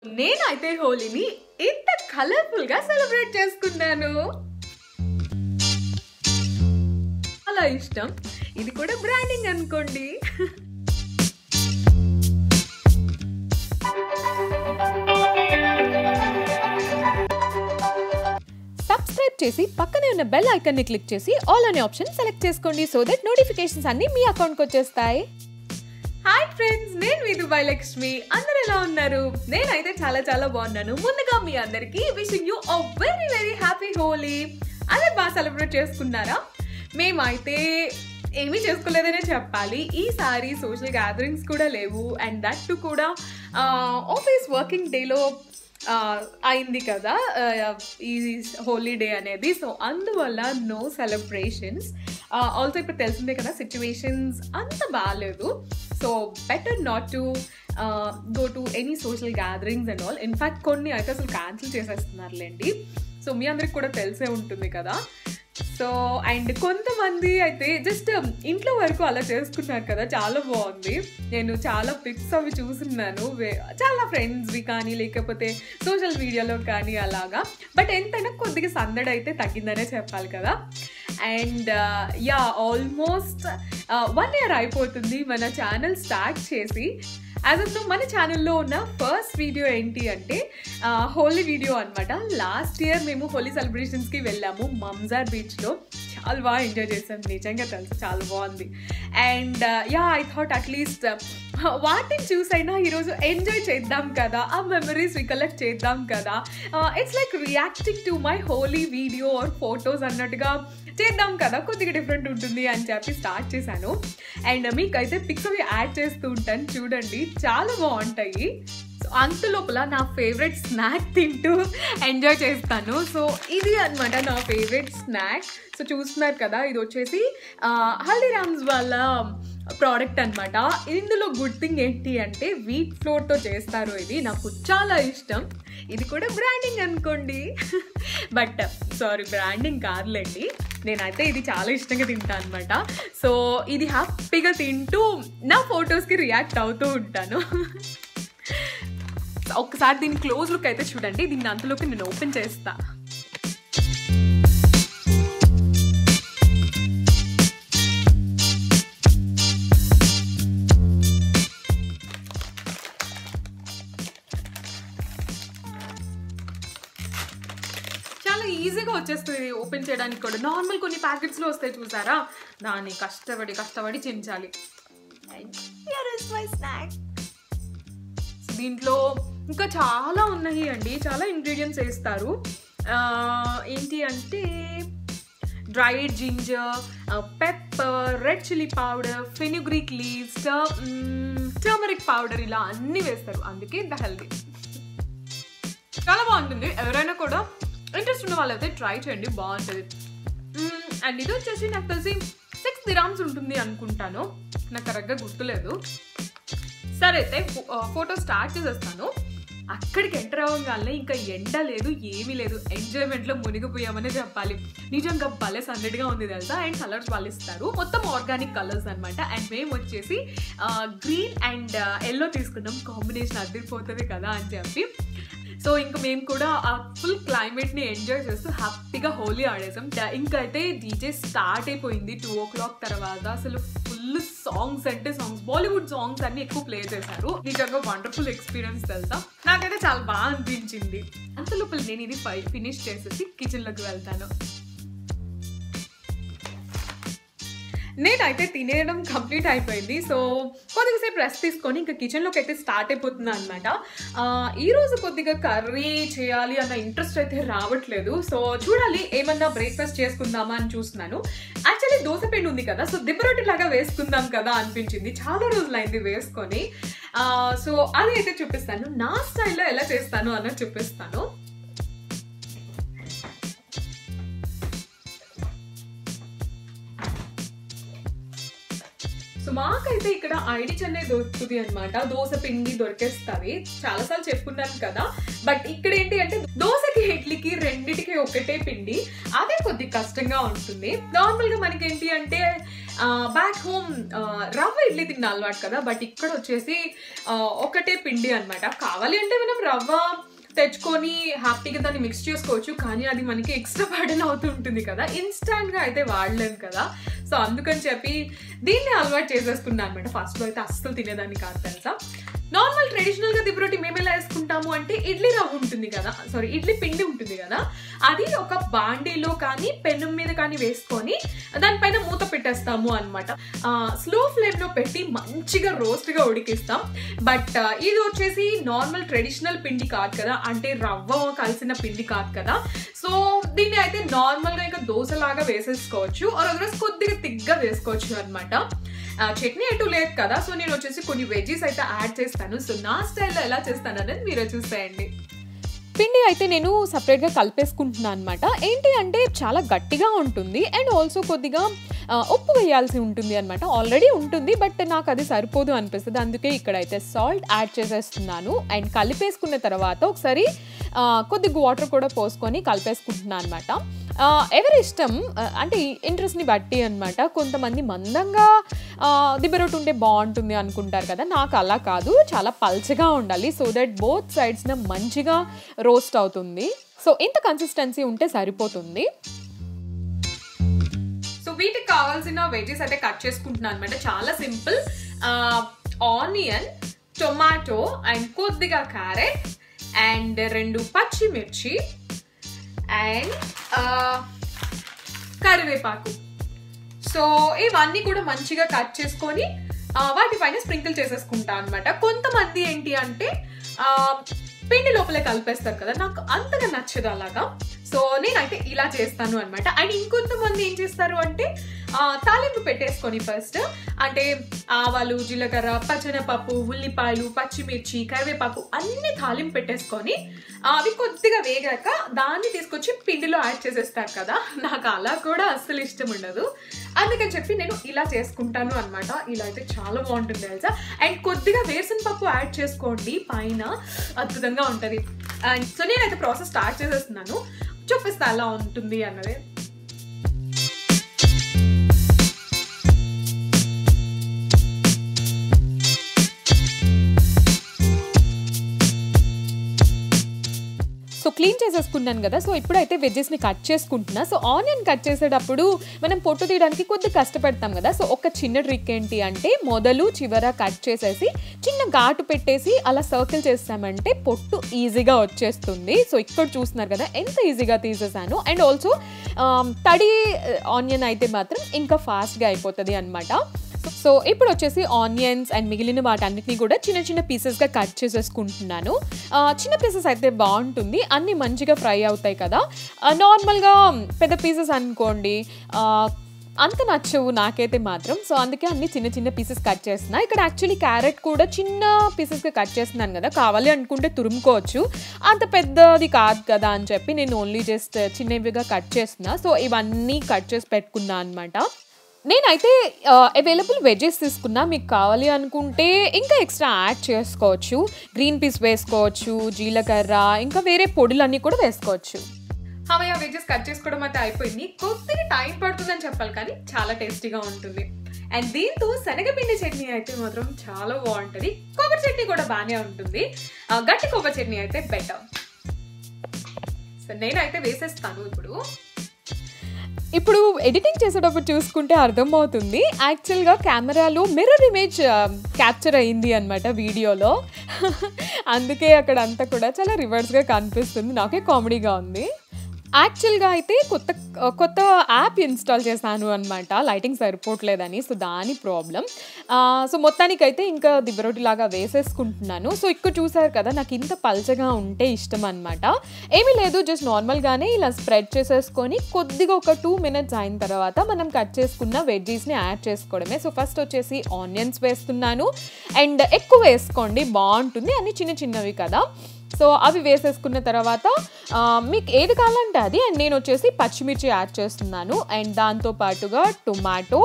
నేనైతే హోలీని ఇంత కలర్ఫుల్ గా సెలబ్రేట్ చేసుకున్నాను చాలా ఇష్టం ఇది కూడా బ్రాండింగ్ అనుకోండి సబ్స్క్రైబ్ చేసి పక్కనే ఉన్న బెల్ ఐకాన్ ని క్లిక్ చేసి ఆల్ అనే ఆప్షన్ సెలెక్ట్ చేసుకోండి సో దట్ నోటిఫికేషన్స్ అన్ని మీ అకౌంట్కి వచ్చేస్తాయి హాయ్ ఫ్రెండ్స్ నేను మీ దుబాయ్ లక్ష్మి అందరు ఎలా ఉన్నారు నేనైతే చాలా చాలా బాగున్నాను ముందుగా మీ అందరికి wishing you a very very happy Holi అందరు బాగా సెలబ్రేట్ చేసుకున్నారా మేమైతే ఏమీ చేసుకోలేదనే చెప్పాలి ఈసారి సోషల్ గ్యాదరింగ్స్ కూడా లేవు అండ్ దట్ టు కూడా ఆఫీస్ వర్కింగ్ డేలో ఆ, అయింది కదా ఆ, ఈ హోలీ డే అనేది సో అందువల్ల నో సెలబ్రేషన్స్ ఆల్సో ఇప్పుడు తెలిసిందే కదా సిచ్యువేషన్స్ అంత బాగాలేదు so better not to go to any social gatherings and all in fact కొన్ని అయితే అసలు క్యాన్సిల్ చేసేస్తున్నారులేండి సో మీ అందరికి కూడా తెలిసే ఉంటుంది కదా సో అండ్ కొంతమంది అయితే జస్ట్ ఇంట్లో వరకు అలా చేసుకున్నారు కదా చాలా బాగుంది నేను చాలా పిక్స్ అవి చూస్తున్నాను వే- చాలా ఫ్రెండ్స్వి కానీ లేకపోతే సోషల్ మీడియాలో కానీ అలాగా బట్ ఎంతైనా కొద్దిగా సందడి అయితే తగ్గిందనే చెప్పాలి కదా and yeah almost one year అయిపోతుంది మన ఛానల్ స్టార్ట్ చేసి యాజ్ ఆఫ్ మన ఛానల్లో ఉన్న ఫస్ట్ వీడియో ఏంటి అంటే హోలీ వీడియో అనమాట లాస్ట్ ఇయర్ మేము హోలీ సెలబ్రేషన్స్కి వెళ్ళాము మమ్జార్ బీచ్లో చాలా బాగా ఎంజాయ్ చేసాం నిజంగా తెలుసు చాలా బాగుంది and yeah I thought at least వాటిని చూసైనా ఈరోజు ఎంజాయ్ చేద్దాం కదా ఆ మెమరీస్ రికలెక్ట్ చేద్దాం కదా it's like reacting to my Holi video or photos అన్నట్టుగా చేద్దాం కదా కొద్దిగా డిఫరెంట్ ఉంటుంది అని చెప్పి స్టార్ట్ చేశాను అండ్ మీకైతే పిక్స్ అవి యాడ్ చేస్తూ ఉంటాను చూడండి చాలా బాగుంటాయి సో అంత లోపల నా ఫేవరెట్ స్నాక్ తింటూ ఎంజాయ్ చేస్తాను సో ఇది అన్నమాట నా ఫేవరెట్ స్నాక్ సో చూస్తున్నారు కదా ఇది వచ్చేసి ఆ, హల్దీరామ్స్ వాళ్ళ ప్రోడక్ట్ అన్నమాట ఇందులో గుడ్ థింగ్ ఏంటి అంటే వీట్ ఫ్లోర్తో చేస్తారు ఇది నాకు చాలా ఇష్టం ఇది కూడా బ్రాండింగ్ అనుకోండి బట్ సారీ బ్రాండింగ్ కాదులేండి నేనైతే ఇది చాలా ఇష్టంగా తింటాను అనమాట సో ఇది హ్యాపీగా తింటూ నా ఫొటోస్కి రియాక్ట్ అవుతూ ఉంటాను ఒక్కసారి దీని క్లోజ్ లుక్ అయితే చూడండి దీన్ని అంతలోకి నేను ఓపెన్ చేస్తా చాలా ఈజీగా వచ్చేస్తుంది ఓపెన్ చేయడానికి కూడా నార్మల్ కొన్ని ప్యాకెట్స్లో వస్తాయి చూసారా దాన్ని కష్టపడి కష్టపడి చించాలి దీంట్లో ఇంకా చాలా ఉన్నాయి అండి చాలా ఇంగ్రీడియంట్స్ వేస్తారు ఆ, ఏంటి అంటే dried ginger pepper red chilli powder fenugreek leaves turmeric powder ఇలా అన్నీ వేస్తారు అందుకే ఇంత హెల్దీ చాలా బాగుంటుంది ఎవరైనా కూడా ఇంట్రెస్ట్ ఉన్న వాళ్ళైతే ట్రై చేయండి బాగుంటుంది అండ్ ఇది వచ్చేసి నాకు తెలిసి సిక్స్ దిరామ్స్ ఉంటుంది అనుకుంటాను నాకు కరెక్ట్గా గుర్తులేదు సరే అయితే ఫోటో స్టార్ట్ చేసేస్తాను అక్కడికి ఎంటర్ అవ్వగానే ఇంకా ఎండ లేదు ఏమీ లేదు ఎంజాయ్మెంట్లో మునిగిపోయామనే చెప్పాలి నిజంగా భలే సందడిగా ఉంది తెలుసా అండ్ కలర్స్ వాళ్ళు ఇస్తారు మొత్తం ఆర్గానిక్ కలర్స్ అనమాట అండ్ మేము వచ్చేసి గ్రీన్ అండ్ ఎల్లో తీసుకున్నాం కాంబినేషన్ అదిరిపోతుంది కదా అని చెప్పి సో ఇంకా మేము కూడా ఆ ఫుల్ క్లైమేట్ని ఎంజాయ్ చేస్తూ హ్యాపీగా హోలీ ఆడేసాం డ- ఇంకా అయితే డీజే స్టార్ట్ అయిపోయింది టూ ఓ క్లాక్ తర్వాత అసలు ఫుల్ సాంగ్స్ అంటే సాంగ్స్ బాలీవుడ్ సాంగ్స్ అన్ని ఎక్కువ ప్లే చేశారు నిజంగా వండర్ఫుల్ ఎక్స్పీరియన్స్ తెలుసా నాకైతే చాలా బాగా అనిపించింది అంత లోపల నేను ఇది ఫినిష్ చేసేసి కిచెన్లోకి వెళ్తాను నేనైతే తినేయడం కంప్లీట్ అయిపోయింది సో కొద్దిసేపు రెస్ట్ తీసుకొని ఇంకా కిచెన్లోకి అయితే స్టార్ట్ అయిపోతున్నా అనమాట ఈరోజు కొద్దిగా కర్రీ చేయాలి అన్న ఇంట్రెస్ట్ అయితే రావట్లేదు సో చూడాలి ఏమన్నా బ్రేక్ఫాస్ట్ చేసుకుందామా అని చూస్తున్నాను యాక్చువల్లీ దోశ పిండి ఉంది కదా సో దిబ్బరొట్టి లాగా వేసుకుందాం కదా అనిపించింది చాలా రోజులైంది వేసుకొని ఆ, సో అది అయితే చూపిస్తాను నా స్టైల్లో ఎలా చేస్తాను అన్నది చూపిస్తాను సో మాకైతే ఇక్కడ ఐడి చెన్నై దొరుకుతుంది అనమాట దోశ పిండి దొరికేస్తుంది చాలాసార్లు చెప్పుకున్నాను కదా బట్ ఇక్కడ ఏంటి అంటే దోశకి ఇడ్లీకి రెండిటికి ఒకటే పిండి అదే కొద్ది కష్టంగా ఉంటుంది నార్మల్గా మనకి ఏంటి అంటే బ్యాక్ హోమ్ రవ్వ ఇడ్లీ తిన్న అలవాటు కదా బట్ ఇక్కడ వచ్చేసి ఆ, ఒకటే పిండి అన్నమాట కావాలి అంటే మనం రవ్వ తెచ్చుకొని హ్యాపీగా దాన్ని మిక్స్ చేసుకోవచ్చు కానీ అది మనకి ఎక్స్ట్రా బర్డెన్ అవుతుంటుంది కదా ఇన్స్టాంట్గా అయితే వాడలేము కదా సో అందుకని చెప్పి దీన్ని అలవాటు చేసేసుకున్నాను అనమాట ఫస్ట్లో అయితే అస్సలు తినేదాన్ని కాదు తెలుసా నార్మల్ ట్రెడిషనల్గా దిబ్బరొట్టి మేము ఎలా వేసుకుంటాము అంటే ఇడ్లీ రవ్వ ఉంటుంది కదా సారీ ఇడ్లీ పిండి ఉంటుంది కదా అది ఒక బాండీలో కానీ పెను మీద కానీ వేసుకొని దానిపైన మూత పెట్టేస్తాము అనమాట స్లో ఫ్లేమ్లో పెట్టి మంచిగా రోస్ట్గా ఉడికిస్తాం బట్ ఇది వచ్చేసి నార్మల్ ట్రెడిషనల్ పిండి కాదు కదా అంటే రవ్వ కలిసిన పిండి కాదు కదా సో దీన్ని అయితే నార్మల్గా ఇంకా దోశలాగా వేసేసుకోవచ్చు ఒక రోజు కొద్దిగా తిగ్గా వేసుకోవచ్చు అనమాట చట్నీ ఎటు లేదు కదా సో నేను వచ్చేసి కొన్ని వెజ్జీస్ అయితే యాడ్ చేస్తాను సో నా స్టైల్లో ఎలా చేస్తాను అనేది మీరే చూసేయండి పిండి అయితే నేను సపరేట్గా కలిపేసుకుంటున్నాను అనమాట ఏంటి అంటే చాలా గట్టిగా ఉంటుంది అండ్ ఆల్సో కొద్దిగా ఆ, ఉప్పు వేయాల్సి ఉంటుంది అనమాట ఆల్రెడీ ఉంటుంది బట్ నాకు అది సరిపోదు అనిపిస్తుంది అందుకే ఇక్కడైతే సాల్ట్ యాడ్ చేసేస్తున్నాను అండ్ కలిపేసుకున్న తర్వాత ఒకసారి ఆ, కొద్దిగా వాటర్ కూడా పోసుకొని కలిపేసుకుంటున్నాను అనమాట ఎవరి ఇష్టం ఆ, అంటే ఇంట్రెస్ట్ని బట్టి అనమాట కొంతమంది మందంగా దిబ్బరొట్టు ఉంటే బాగుంటుంది అనుకుంటారు కదా నాకు అలా కాదు చాలా పల్చగా ఉండాలి సో దట్ బోత్ సైడ్స్న మంచిగా రోస్ట్ అవుతుంది సో ఇంత కన్సిస్టెన్సీ ఉంటే సరిపోతుంది సో వీటికి కావాల్సిన వెజెస్ అయితే కట్ చేసుకుంటున్నాను అనమాట చాలా సింపుల్ ఆనియన్ టొమాటో అండ్ కొద్దిగా క్యారెట్ అండ్ రెండు పచ్చిమిర్చి అండ్ కరివేపాకు సో ఇవన్నీ కూడా మంచిగా కట్ చేసుకొని ఆ, వాటిపైన స్ప్రింకిల్ చేసేసుకుంటా అనమాట కొంతమంది ఏంటి అంటే ఆ, పిండి లోపలే కలిపేస్తారు కదా నాకు అంతగా నచ్చదు అలాగా సో నేనైతే ఇలా చేస్తాను అనమాట అండ్ ఇంకొంతమంది ఏం చేస్తారు అంటే ఆ, తాలింపు పెట్టేసుకొని ఫస్ట్ అంటే ఆవాలు జీలకర్ర పచ్చనపప్పు ఉల్లిపాయలు పచ్చిమిర్చి కరివేపాకు అన్ని తాలింపు పెట్టేసుకొని ఆ, అవి కొద్దిగా వేగాక దాన్ని తీసుకొచ్చి పిండిలో యాడ్ చేసేస్తారు కదా నాకు అలా కూడా అస్సలు ఇష్టం ఉండదు అందుకని చెప్పి నేను ఇలా చేసుకుంటాను అనమాట ఇలా అయితే చాలా బాగుంటుంది తెలుసా అండ్ కొద్దిగా వేరుశన పప్పు యాడ్ చేసుకోండి పైన అద్భుతంగా ఉంటుంది అండ్ సో నేనైతే ప్రాసెస్ స్టార్ట్ చేసేస్తున్నాను చూపిస్తా ఎలా ఉంటుంది అన్నది సో క్లీన్ చేసేసుకున్నాను కదా సో ఇప్పుడైతే వెజ్జెస్ని కట్ చేసుకుంటున్నా సో ఆనియన్ కట్ చేసేటప్పుడు మనం పొట్టు తీయడానికి కొద్దిగా కష్టపడతాం కదా సో ఒక చిన్న ట్రిక్ ఏంటి అంటే మొదలు చివర కట్ చేసేసి చిన్న ఘాటు పెట్టేసి అలా సర్కిల్ చేస్తామంటే పొట్టు ఈజీగా వచ్చేస్తుంది సో ఇక్కడ చూస్తున్నారు కదా ఎంత ఈజీగా తీసేసాను అండ్ ఆల్సో తడి ఆనియన్ అయితే మాత్రం ఇంకా ఫాస్ట్గా అయిపోతుంది అనమాట సో ఇప్పుడు వచ్చేసి ఆనియన్స్ అండ్ మిగిలిన వాటన్నిటిని కూడా చిన్న చిన్న పీసెస్గా కట్ చేసేసుకుంటున్నాను ఆ, చిన్న పీసెస్ అయితే బాగుంటుంది అన్నీ మంచిగా ఫ్రై అవుతాయి కదా నార్మల్గా పెద్ద పీసెస్ అనుకోండి ఆ, అంత నచ్చవు నాకైతే మాత్రం సో అందుకే అన్ని చిన్న చిన్న పీసెస్ కట్ చేస్తున్నా ఇక్కడ యాక్చువల్లీ క్యారెట్ కూడా చిన్న పీసెస్గా కట్ చేస్తున్నాను కదా కావాలి అనుకుంటే తురుముకోవచ్చు అంత పెద్దది కాదు కదా అని చెప్పి నేను ఓన్లీ జస్ట్ చిన్నవిగా కట్ చేస్తున్నా సో ఇవన్నీ కట్ చేసి పెట్టుకున్నా అనమాట నేనైతే అవైలబుల్ వెజెస్ తీసుకున్నా మీకు కావాలి అనుకుంటే ఇంకా ఎక్స్ట్రా యాడ్ చేసుకోవచ్చు గ్రీన్ పీస్ వేసుకోవచ్చు జీలకర్ర ఇంకా వేరే పొడులన్నీ కూడా వేసుకోవచ్చు అమ్మయ్య వెజెస్ కట్ చేసుకోవడం అయితే అయిపోయింది కొద్దిగా టైం పడుతుందని చెప్పాలి కానీ చాలా టేస్టీగా ఉంటుంది అండ్ దీంతో శనగపిండి చట్నీ అయితే మాత్రం చాలా బాగుంటుంది కొబ్బరి చట్నీ కూడా బాగానే ఉంటుంది ఆ, గట్టి కొబ్బరి చట్నీ అయితే బెటర్ సో నేనైతే వేసేస్తాను ఇప్పుడు ఇప్పుడు ఎడిటింగ్ చేసేటప్పుడు చూసుకుంటే అర్థమవుతుంది యాక్చువల్గా కెమెరాలో మిర్రర్ ఇమేజ్ క్యాప్చర్ అయ్యింది అనమాట వీడియోలో అందుకే అక్కడ అంతా కూడా చాలా రివర్స్గా కనిపిస్తుంది నాకే కామెడీగా ఉంది యాక్చువల్గా అయితే కొత్త కొత్త యాప్ ఇన్స్టాల్ చేశాను అనమాట లైటింగ్ సరిపోవట్లేదని సో దాని ప్రాబ్లం సో మొత్తానికైతే ఇంకా దిబ్బరొట్టిలాగా వేసేసుకుంటున్నాను సో ఇక్కడ చూసారు కదా నాకు ఇంత పల్చగా ఉంటే ఇష్టం అనమాట ఏమీ లేదు జస్ట్ నార్మల్గానే ఇలా స్ప్రెడ్ చేసేసుకొని కొద్దిగా ఒక టూ మినిట్స్ అయిన తర్వాత మనం కట్ చేసుకున్న వెజ్జీస్ని యాడ్ చేసుకోవడమే సో ఫస్ట్ వచ్చేసి ఆనియన్స్ వేస్తున్నాను అండ్ ఎక్కువ వేసుకోండి బాగుంటుంది అన్ని చిన్న చిన్నవి కదా సో అవి వేసేసుకున్న తర్వాత ఆ, మీకు ఏది కావాలంటే అది అండ్ నేను వచ్చేసి పచ్చిమిర్చి యాడ్ చేస్తున్నాను అండ్ దాంతో పాటుగా టొమాటో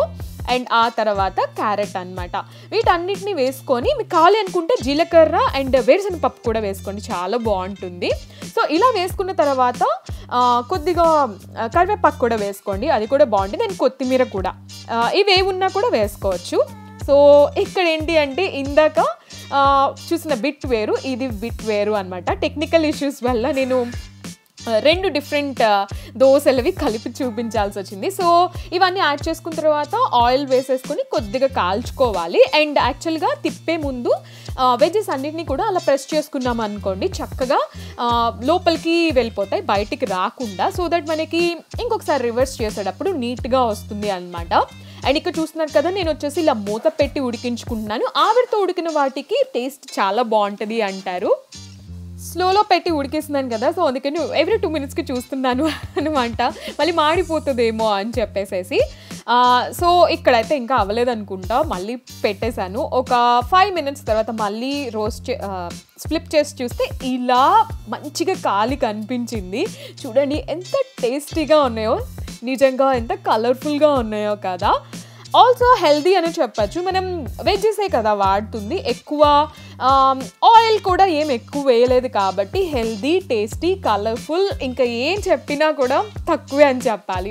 అండ్ ఆ తర్వాత క్యారెట్ అనమాట వీటన్నిటిని వేసుకొని మీకు కావాలి అనుకుంటే జీలకర్ర అండ్ వేరుశనగ పప్పు కూడా వేసుకోండి చాలా బాగుంటుంది సో ఇలా వేసుకున్న తర్వాత ఆ, కొద్దిగా ఆ, కరివేపాకు కూడా వేసుకోండి అది కూడా బాగుంటుంది అండ్ కొత్తిమీర కూడా ఆ, ఇవి ఏ ఉన్నా కూడా వేసుకోవచ్చు సో ఇక్కడ ఏంటి అంటే ఇందాక ఆ, చూసిన బిట్ వేరు ఇది బిట్ వేరు అనమాట టెక్నికల్ ఇష్యూస్ వల్ల నేను ఆ, రెండు డిఫరెంట్ దోశలవి కలిపి చూపించాల్సి వచ్చింది సో ఇవన్నీ యాడ్ చేసుకున్న తర్వాత ఆయిల్ వేసేసుకొని కొద్దిగా కాల్చుకోవాలి అండ్ యాక్చువల్గా తిప్పే ముందు వెజెస్ అన్నిటిని కూడా అలా ప్రెస్ చేసుకున్నాం అనుకోండి చక్కగా ఆ, లోపలికి వెళ్ళిపోతాయి బయటికి రాకుండా సో దట్ మనకి ఇంకొకసారి రివర్స్ చేసేటప్పుడు నీట్గా వస్తుంది అనమాట అండ్ ఇక్కడ చూస్తున్నారు కదా నేను వచ్చేసి ఇలా మూత పెట్టి ఉడికించుకుంటున్నాను ఆవిరితో ఉడికిన వాటికి టేస్ట్ చాలా బాగుంటుంది అంటారు స్లోలో పెట్టి ఉడికేస్తున్నాను కదా సో అందుకని ఎవ్రీ టూ మినిట్స్కి చూస్తున్నాను అనమాట మళ్ళీ మాడిపోతుందేమో అని చెప్పేసేసి ఆ, సో ఇక్కడైతే ఇంకా అవ్వలేదు అనుకుంటా మళ్ళీ పెట్టేశాను ఒక ఫైవ్ మినిట్స్ తర్వాత మళ్ళీ రోస్ట్ చే స్ఫ్లిప్ చేసి చూస్తే ఇలా మంచిగా కాలి కనిపించింది చూడండి ఎంత టేస్టీగా ఉన్నాయో నిజంగా ఎంత కలర్ఫుల్గా ఉన్నాయో కదా ఆల్సో హెల్దీ అని చెప్పచ్చు మనం వెజ్జెసే కదా వాడుతుంది ఎక్కువ ఆయిల్ కూడా ఏం ఎక్కువ వేయలేదు కాబట్టి హెల్దీ టేస్టీ కలర్ఫుల్ ఇంకా ఏం చెప్పినా కూడా తక్కువే అని చెప్పాలి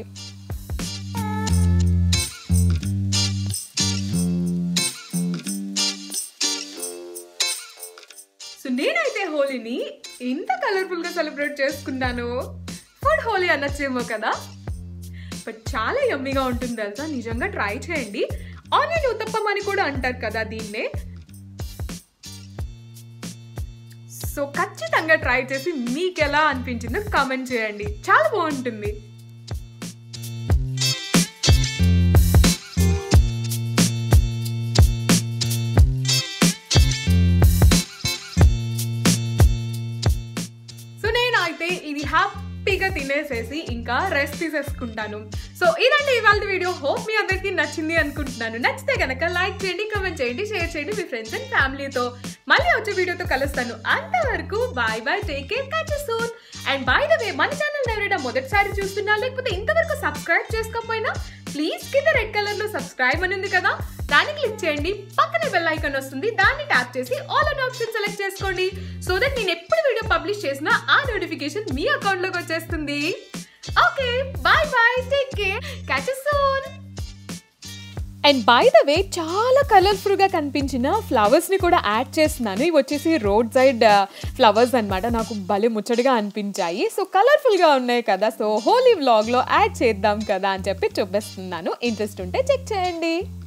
సో నేనైతే హోలీని ఇంత కలర్ఫుల్గా సెలబ్రేట్ చేసుకున్నాను ఫుడ్ హోలీ అనొచ్చేమో కదా బట్ చాలా యమ్మీగా ఉంటుంది తెలుసా నిజంగా ట్రై చేయండి ఆనియన్ ఉత్తప్పం అని కూడా అంటారు కదా దీన్నే సో ఖచ్చితంగా ట్రై చేసి మీకు ఎలా అనిపించిందో కామెంట్ చేయండి చాలా బాగుంటుంది సో నేనైతే ఇది హ్యాపీగా తినేసేసి ఇంకా రెస్ట్ తీసేసుకుంటాను సో ఇదండి ఇవాళ వీడియో హోప్ మీ అందరికీ నచ్చింది అనుకుంటున్నాను నచ్చితే కనుక లైక్ చేయండి కమెంట్ చేయండి షేర్ చేయండి మీ ఫ్రెండ్స్ అండ్ ఫ్యామిలీతో మళ్ళీ వచ్చే వీడియోతో కలుస్తాను అంతవరకు bye bye take care catch soon and by the way మన ఛానల్ ఎవరైనా మొదటిసారి చూస్తున్నా లేకపోతే ఇంతవరకు సబ్స్క్రైబ్ చేసుకోకపోయినా ప్లీజ్ కింద రెడ్ కలర్ లో సబ్స్క్రైబ్ అని ఉంది కదా దాన్ని క్లిక్ చేయండి పక్కనే బెల్ ఐకాన్ వస్తుంది దాన్ని ట్యాప్ చేసి ఆల్ అన్ ఆప్షన్ సెలెక్ట్ చేసుకోండి సో దట్ నేను ఎప్పుడు వీడియో పబ్లిష్ చేసినా ఆ నోటిఫికేషన్ మీ అకౌంట్ లోకి వచ్చేస్తుంది okay bye bye take care catch soon and by the way చాలా కలర్ఫుల్గా కనిపించిన ఫ్లవర్స్ని కూడా యాడ్ చేస్తున్నాను ఇవి వచ్చేసి రోడ్ సైడ్ ఫ్లవర్స్ అన్నమాట నాకు భలే ముచ్చటగా అనిపించాయి సో కలర్ఫుల్గా ఉన్నాయి కదా సో హోలీ వ్లాగ్లో యాడ్ చేద్దాం కదా అని చెప్పి చూపిస్తున్నాను ఇంట్రెస్ట్ ఉంటే చెక్ చేయండి